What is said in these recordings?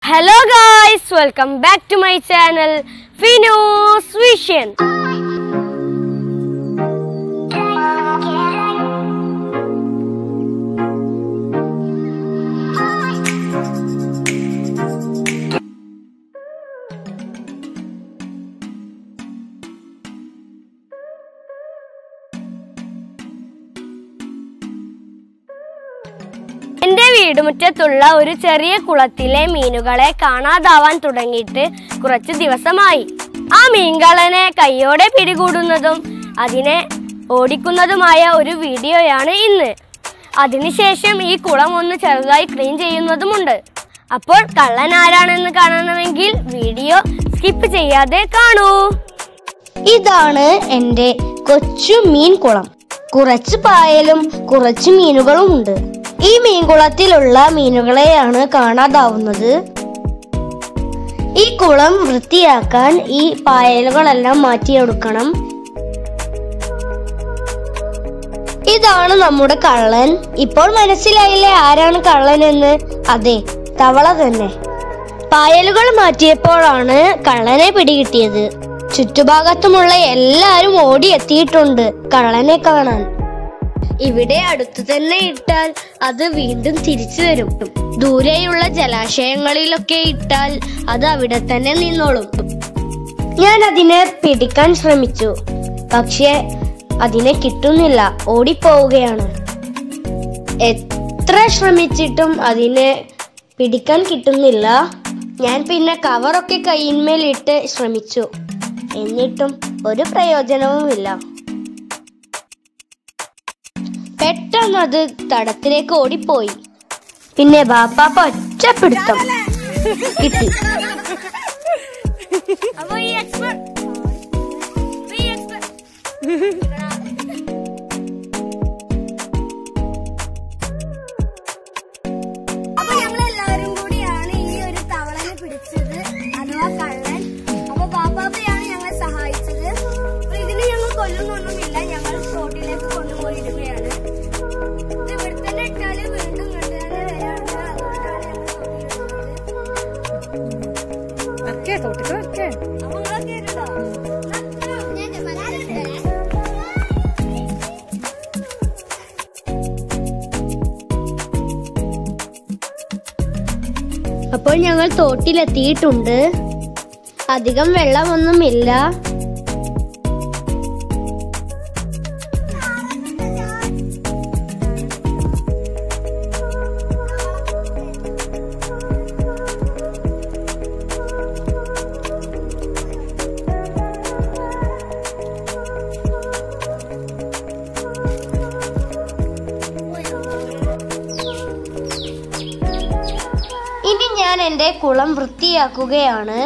hello guys welcome back to my channel Finos Vision എന്റെ വീടുമുറ്റത്തുള്ള ഒരു ചെറിയ കുളത്തിലെ മീനുകളെ കാണാതാവാൻ തുടങ്ങിയിട്ട് കുറച്ച് ദിവസമായി ആ മീൻകളനെ കൈയോടെ പിടികൂടുന്നതും അതിനെ ഓടിക്കുന്നതുമായ ഒരു വീഡിയോയാണ് ഇന്ന് അതിനുശേഷം ഈ കുളം ഒന്ന് ചെറുതായി ക്ലീൻ ചെയ്യുന്നതുമുണ്ട് അപ്പോൾ കള്ളൻ ആരാണെന്ന് കാണണമെങ്കിൽ വീഡിയോ സ്കിപ്പ് ചെയ്യാതെ കാണൂ ഇതാണ് എൻ്റെ കൊച്ചു മീൻകുളം കുറച്ച് പായലും കുറച്ച് മീനുകളും ഉണ്ട് ഈ മീൻകുളത്തിലുള്ള മീനുകളെയാണ് കാണാതാവുന്നത് ഈ കുളം വൃത്തിയാക്കാൻ ഈ പായലുകളെല്ലാം മാറ്റിയെടുക്കണം ഇതാണ് നമ്മുടെ കള്ളൻ ഇപ്പോൾ മനസ്സിലായില്ലേ ആരാണ് കള്ളൻ എന്ന് അതെ തവള തന്നെ പായലുകൾ മാറ്റിയപ്പോഴാണ് കള്ളനെ പിടികിട്ടിയത് ചുറ്റുഭാഗത്തുമുള്ള എല്ലാരും ഓടിയെത്തിയിട്ടുണ്ട് കള്ളനെ കാണാൻ ഇവിടെ അടുത്തു തന്നെ ഇട്ടാൽ അത് വീണ്ടും തിരിച്ചു വരും ദൂരെയുള്ള ജലാശയങ്ങളിലൊക്കെ ഇട്ടാൽ അത് അവിടെ തന്നെ നിന്നോളും ഞാൻ അതിനെ പിടിക്കാൻ ശ്രമിച്ചു പക്ഷെ അതിനെ കിട്ടുന്നില്ല ഓടിപ്പോവുകയാണ് എത്ര ശ്രമിച്ചിട്ടും അതിനെ പിടിക്കാൻ കിട്ടുന്നില്ല ഞാൻ പിന്നെ കവറൊക്കെ കയ്യിന്മേലിട്ട് ശ്രമിച്ചു എന്നിട്ടും ഒരു പ്രയോജനവുമില്ല പെട്ടെന്ന് അത് തടത്തിലേക്ക് ഓടിപ്പോയി പിന്നെ ബാപ്പാപ്പ ഒറ്റപ്പിടുത്തം കിട്ടി അപ്പൊ ഈ എക്സ്പെർട്ട് ഈ എക്സ്പെർട്ട് അപ്പൊ ഞങ്ങൾ എല്ലാവരും കൂടിയാണ് ഈ ഒരു തവളനെ പിടിച്ചത് അഥവാ കള്ളൻ അപ്പൊ പാപ്പാപ്പയാണ് ഞങ്ങളെ സഹായിച്ചത് അപ്പൊ ഇതിന് ഞങ്ങൾ കൊല്ലുന്നൊന്നുമില്ല ഞങ്ങൾ തോട്ടിലേക്ക് കൊണ്ടുപോയി ഇടുകയാണ് ഇത് ഇവിടെ തന്നെ ഇട്ടാല് വീണ്ടും കണ്ടു തന്നെ വരാറുണ്ട് അതുകൊണ്ടാണ് ഞങ്ങൾ തോട്ടിലിടുന്നത് അപ്പൊ നിങ്ങളൊക്കെ ഇട്ടോ അപ്പോൾ ഞങ്ങൾ തോട്ടിലെത്തിയിട്ടുണ്ട് അധികം വെള്ളമൊന്നുമില്ല ഇനി ഞാൻ എൻ്റെ കുളം വൃത്തിയാക്കുകയാണ്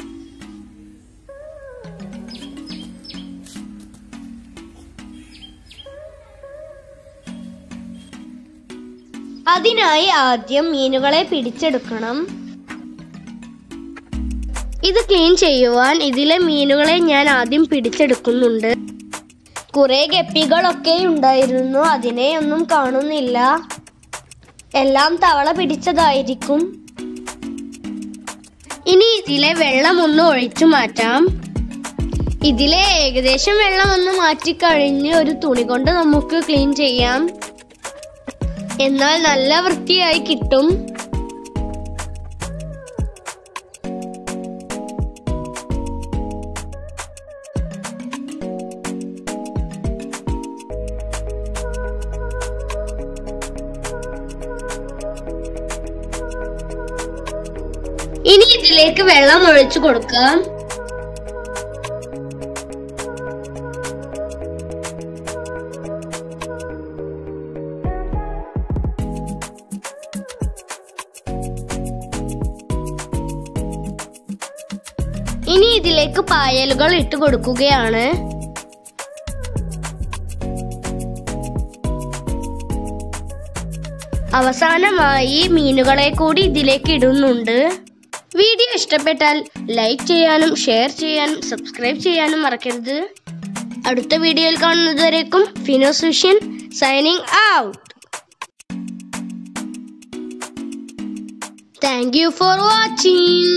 അതിനായി ആദ്യം മീനുകളെ പിടിച്ചെടുക്കണം ഇത് ക്ലീൻ ചെയ്യുവാൻ ഇതിലെ മീനുകളെ ഞാൻ ആദ്യം പിടിച്ചെടുക്കുന്നുണ്ട് കുറെ ഗപ്പികളൊക്കെ ഉണ്ടായിരുന്നു അതിനെ ഒന്നും കാണുന്നില്ല എല്ലാം തവള പിടിച്ചതായിരിക്കും ഇനി ഇതിലെ വെള്ളം ഒന്ന് ഒഴിച്ചു മാറ്റാം ഇതിലെ ഏകദേശം വെള്ളം ഒന്ന് മാറ്റിക്കഴിഞ്ഞ് ഒരു തുണി കൊണ്ട് നമുക്ക് ക്ലീൻ ചെയ്യാം എന്നാൽ നല്ല വൃത്തിയായി കിട്ടും ഇനി ഇതിലേക്ക് വെള്ളം ഒഴിച്ചു കൊടുക്കാം ഇനി ഇതിലേക്ക് പായലുകൾ ഇട്ട് കൊടുക്കുകയാണ് അവസാനമായി മീനുകളെ കൂടി ഇതിലേക്ക് ഇടുന്നുണ്ട് വീഡിയോ ഇഷ്ടപ്പെട്ടാൽ ലൈക്ക് ചെയ്യാനും ഷെയർ ചെയ്യാനും സബ്സ്ക്രൈബ് ചെയ്യാനും മറക്കരുത് അടുത്ത വീഡിയോയിൽ കാണുന്നതുവരേക്കും Finos Vision signing out thank you for watching